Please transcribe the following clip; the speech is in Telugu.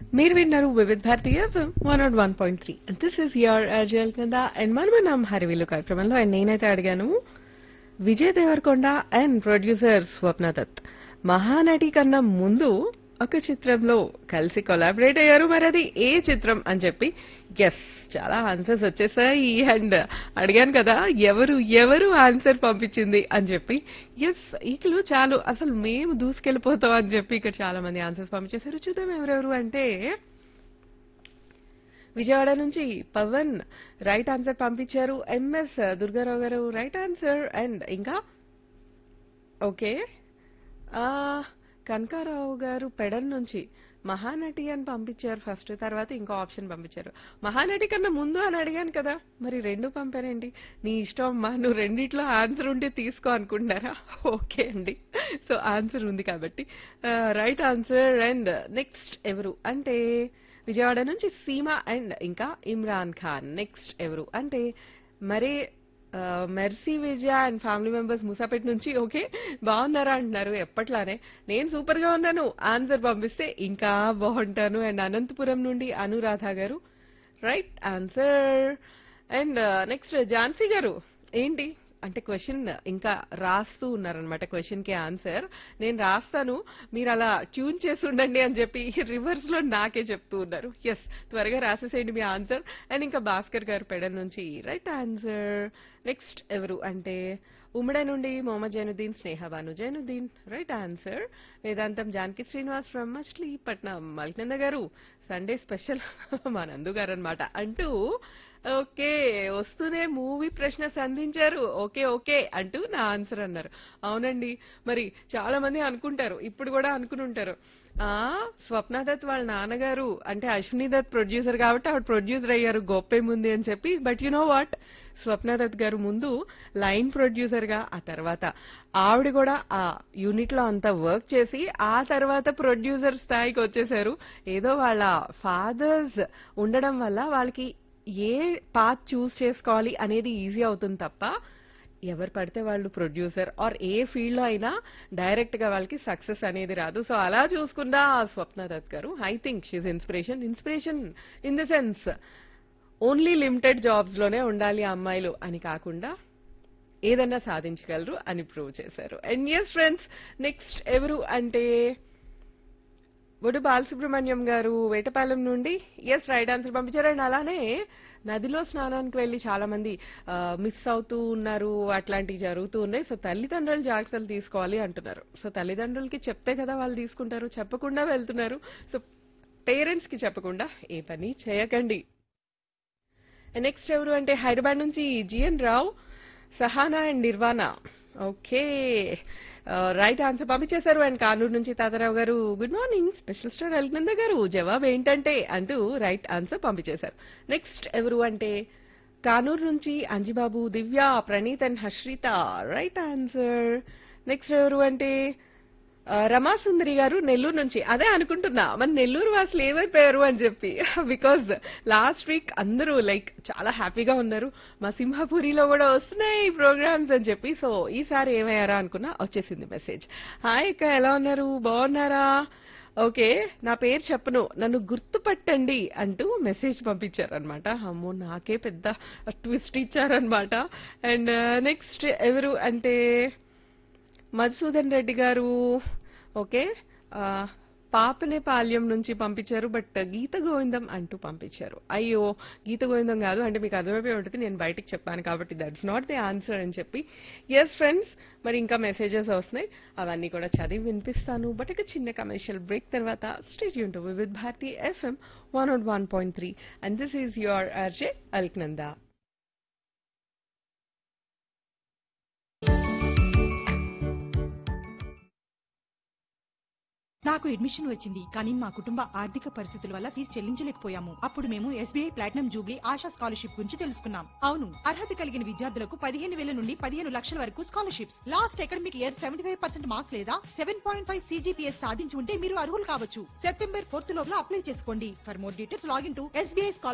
మీరు విన్నారు Vividh Bharati FM one naught one point three this is your అజల్ కింద అండ్ మనమనం హరివిల్లు కార్యక్రమంలో అండ్ నేనైతే అడిగాను విజయ్ దేవరకొండ అండ్ ప్రొడ్యూసర్ స్వప్న దత్ మహానటి కన్నా ముందు ఒక చిత్రంలో కలిసి కొలాబరేట్ అయ్యారు మరి అది ఏ చిత్రం అని చెప్పి ఎస్ చాలా ఆన్సర్స్ వచ్చేసాయి అండ్ అడిగాను కదా ఎవరు ఎవరు ఆన్సర్ పంపించింది అని చెప్పి ఎస్ ఇట్లు చాలు అసలు మేము దూసుకెళ్ళిపోతాం అని చెప్పి ఇక్కడ చాలా మంది ఆన్సర్స్ పంపించేశారు చూద్దాం ఎవరెవరు అంటే విజయవాడ నుంచి పవన్ రైట్ ఆన్సర్ పంపించారు ఎంఎస్ దుర్గారావు గారు రైట్ ఆన్సర్ అండ్ ఇంకా ఓకే ఆ, కనకారావు గారు పెడన్ నుంచి మహానటి అని పంపించారు ఫస్ట్ తర్వాత ఇంకో ఆప్షన్ పంపించారు మహానటి కన్నా ముందు అని అడిగాను కదా మరి రెండు పంపారేంటి నీ ఇష్టం అమ్మా నువ్వు రెండిట్లో ఆన్సర్ ఉంటే తీసుకో అనుకుంటున్నారా ఓకే అండి సో ఆన్సర్ ఉంది కాబట్టి రైట్ ఆన్సర్ అండ్ నెక్స్ట్ ఎవరు అంటే విజయవాడ నుంచి సీమ అండ్ ఇంకా ఇమ్రాన్ ఖాన్ నెక్స్ట్ ఎవరు అంటే మరే ఆ, Mercy Vijaya and family members Moosapet నుంచి ఓకే బాగున్నారా అంటున్నారు ఎప్పట్లానే నేను సూపర్ గా ఉన్నాను ఆన్సర్ పంపిస్తే ఇంకా బాగుంటాను అండ్ అనంతపురం నుండి అనురాధ గారు right answer and next Jhansi గారు ఏంటి అంటే క్వశ్చన్ ఇంకా రాస్తూ ఉన్నారనమాట క్వశ్చన్ కి ఆన్సర్ నేను రాస్తాను మీరు అలా ట్యూన్ చేసి ఉండండి అని చెప్పి రివర్స్ లో నాకే చెప్తూ ఉన్నారు ఎస్ త్వరగా రాసేసేయండి మీ ఆన్సర్ అండ్ ఇంకా భాస్కర్ గారు పెడల్ నుంచి రైట్ ఆన్సర్ నెక్స్ట్ ఎవరు అంటే ఉమ్మడి నుండి Mohammed Zainuddin Sneha Banu Zainuddin right answer Vedantam Janaki Srinivas from Machilipatnam మల్కినంద గారు సండే స్పెషల్ మా నందు గారు అనమాట అంటూ ఓకే వస్తూనే మూవీ ప్రశ్న సంధించారు ఓకే ఓకే అంటూ నా ఆన్సర్ అన్నారు అవునండి మరి చాలా మంది అనుకుంటారు ఇప్పుడు కూడా అనుకుని ఉంటారు ఆ స్వప్న దత్ వాళ్ళ నాన్నగారు అంటే అశ్విని దత్ ప్రొడ్యూసర్ కాబట్టి ఆవిడ ప్రొడ్యూసర్ అయ్యారు గొప్పేముంది అని చెప్పి but you know what Swapna Dutt గారు ముందు లైన్ ప్రొడ్యూసర్ గా ఆ తర్వాత ఆవిడ కూడా ఆ యూనిట్ లో అంతా వర్క్ చేసి ఆ తర్వాత ప్రొడ్యూసర్ స్థాయికి వచ్చేసారు ఏదో వాళ్ళ ఫాదర్స్ ఉండడం వల్ల వాళ్ళకి ఏ పాత్ చూస్ చేసుకోవాలి అనేది ఈజీ అవుతుంది తప్ప ఎవరు పడితే వాళ్ళు ప్రొడ్యూసర్ ఆర్ ఏ ఫీల్డ్ లో అయినా డైరెక్ట్ గా వాళ్ళకి సక్సెస్ అనేది రాదు సో అలా చూసుకున్నా స్వప్న దత్ గారు I think she's inspiration inspiration in the sense only limited jobs లోనే ఉండాలి ఆ అమ్మాయిలు అని కాకుండా ఏదన్నా సాధించగలరు అని ప్రూవ్ చేశారు అండ్ ఎస్ ఫ్రెండ్స్ నెక్స్ట్ ఎవరు అంటే బొడు బాలసుబ్రహ్మణ్యం గారు వేటపాలెం నుండి ఎస్ రైట్ ఆన్సర్ పంపించారు అండ్ అలానే నదిలో స్నానానికి వెళ్ళి చాలా మంది మిస్ అవుతూ ఉన్నారు అట్లాంటివి జరుగుతూ ఉన్నాయి సో తల్లిదండ్రులు జాగ్రత్తలు తీసుకోవాలి అంటున్నారు సో తల్లిదండ్రులకి చెప్తే కదా వాళ్ళు తీసుకుంటారు చెప్పకుండా వెళ్తున్నారు సో పేరెంట్స్ కి చెప్పకుండా ఏ పని చేయకండి నెక్స్ట్ ఎవరు అంటే హైదరాబాద్ నుంచి GN Rao Sahana and Nirvana okay right answer పంపించేశారు అండ్ కానూరు నుంచి తాతారావు గారు good morning special star Alaknanda గారు జవాబు ఏంటంటే అంటూ రైట్ ఆన్సర్ పంపించేశారు నెక్స్ట్ ఎవరు అంటే కానూరు నుంచి Anjibabu Divya Praneeth and Harshitha right answer next ఎవరు అంటే ఆ, రమాసుందరి గారు నెల్లూరు నుంచి అదే అనుకుంటున్నా మన నెల్లూరు వాసులు ఏమైపోయారు అని చెప్పి బికాజ్ లాస్ట్ వీక్ అందరూ లైక్ చాలా హ్యాపీగా ఉన్నారు మా సింహపురిలో కూడా వస్తున్నాయి ప్రోగ్రామ్స్ అని చెప్పి సో ఈసారి ఏమయ్యారా అనుకున్నా వచ్చేసింది మెసేజ్ హాయ్ అక్క ఎలా ఉన్నారు బాగున్నారా ఓకే నా పేరు చెప్పను నన్ను గుర్తుపట్టండి అంటూ మెసేజ్ పంపించారు అనమాట అమ్మో నాకే పెద్ద ట్విస్ట్ ఇచ్చారనమాట అండ్ నెక్స్ట్ ఎవరు అంటే మధుసూదన్ రెడ్డి గారు ఓకే ఆ, పాపనేపాల్యం నుంచి పంపించారు బట్ గీత గోవిందం అంటూ పంపించారు అయ్యో గీత గోవిందం కాదు అంటే మీకు అర్థమైపోయి ఉంటుంది నేను బయటికి చెప్పాను కాబట్టి దట్స్ నాట్ ది ఆన్సర్ అని చెప్పి ఎస్ ఫ్రెండ్స్ మరి ఇంకా మెసేజెస్ వస్తున్నాయి అవన్నీ కూడా చదివి వినిపిస్తాను బట్ ఇక చిన్న కమర్షియల్ బ్రేక్ తర్వాత స్టేట్ యూన్ to with Bharati FM one naught one point three and this is your RJ Alaknanda నాకు అడ్మిషన్ వచ్చింది కానీ మా కుటుంబ ఆర్థిక పరిస్థితుల వల్ల ఫీజు చెల్లించలేకపోయాము అప్పుడు మేము SBI platinum jubilee Asha scholarship గురించి తెలుసుకున్నాం అవును అర్హత కలిగిన విద్యార్థులకు పదిహేను వేల నుండి పదిహేను లక్షల వరకు scholarships last academic year seventy five percent marks లేదా సెవెన్ పాయింట్ ఫైవ్ సీజీపీఎస్ సాధించి ఉంటే మీరు అర్హులు కావచ్చు సెప్టెంబర్ ఫోర్త్ లోపల అప్లై చేసుకోండి for more details log in to SBI